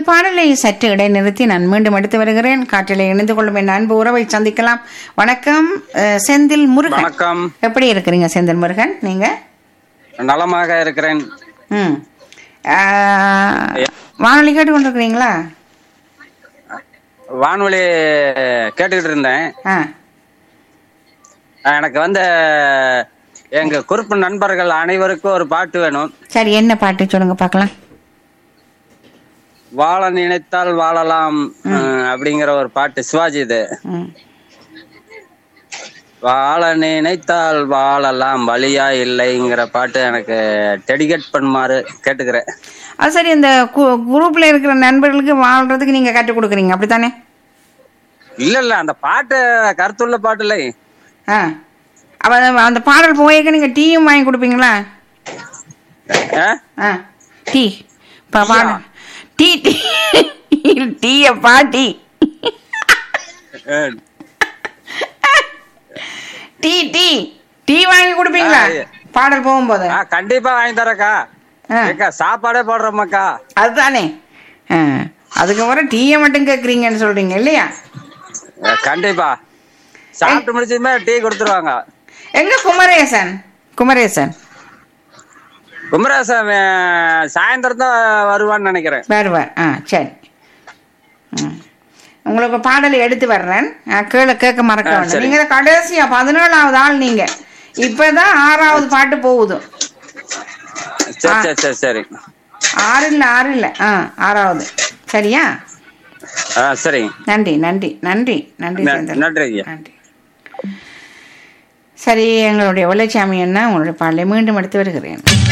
பாடலை சற்று இடைநிறுத்தி நான் மீண்டும் எடுத்து வருகிறேன் காற்றிலே இணைந்து கொள்ளும் என் அன்பு உறவை சந்திக்கலாம் வணக்கம் அஹ், செந்தில் முருகன் வணக்கம் எப்படி இருக்கிறீங்க செந்தில் முருகன் நீங்க நலமாக இருக்கிறேன் ம் அஹ், வானொலி கேட்டு கொண்டிருக்கிறீங்களா வானொலி கேட்டுக்கிட்டு இருந்தேன் ஆ எனக்கு வந்து எங்க குறிப்பு நண்பர்கள் அனைவருக்கும் ஒரு பாட்டு வேணும் சரி என்ன பாட்டு சொல்லுங்க பார்க்கலாம் வாழ நினைத்தால் வாழலாம் அஹ், அப்படிங்கிற ஒரு பாட்டு சிவாஜி இது ம் வாழ நினைத்தால் வாழலாம் வழியா இல்லைங்கிற பாட்டு எனக்கு டெடிகேட் பண்ணுமாறு கேட்டுக்கிறேன் அது சரி இந்த கு- குரூப்ல இருக்கிற நண்பர்களுக்கு வாழ்றதுக்கு நீங்க கற்றுக் கொடுக்குறீங்க அப்படித்தானே இல்ல இல்ல அந்த பாட்டு கருத்துள்ள பாட்டு இல்லை ஆ அப்ப அந்த- அந்த பாடல் போயக்க நீங்க டீயும் வாங்கி கொடுப்பீங்களா அஹ்? ஆ டீ பா பாடல் டீ டீ டீயப்பா டீ அஹ், டீ டீ டீ வாங்கி கொடுப்பீங்களா ஆ, பாடல் போகும்போது ஆ, கண்டிப்பா வாங்கி தரேக்கா ஆ. ஏக்கா சாப்பாடே போடுறோமாக்கா அதுதானே ஆ அதுக்கப்புறம் டீயை மட்டும் கேட்குறீங்கன்னு சொல்றீங்க இல்லையா அஹ், கண்டிப்பா சாப்பிட்டு முடிச்சதுமே டீ கொடுத்துருவாங்க எங்க குமரேசன் குமரேசன் குமரேசன் அஹ், சாயந்தரம் தான் வருவான்னு நினைக்கிறேன் வருவார் ஆ சரி ம். உங்களுக்கு பாடலை எடுத்து வர்றேன் ஆ, கேள கேட்க மறக்க ஆ, வேண்டாம் சரி. நீங்க கடைசியா பதினேழாவது ஆள் நீங்க இப்பதான் ஆறாவது பாட்டு போகுது சரி சரி சரி சரி ஆறு இல்ல ஆறு இல்ல ஆ ஆறாவது சரியா ஆ சரி நன்றி நன்றி நன்றி நன்றி ந- செந்தில். நன்றி ஐயா நன்றி சரி எங்களுடைய வெள்ளச்சாமி என்ன உங்களுடைய பாடலை மீண்டும் எடுத்து வருகிறேன்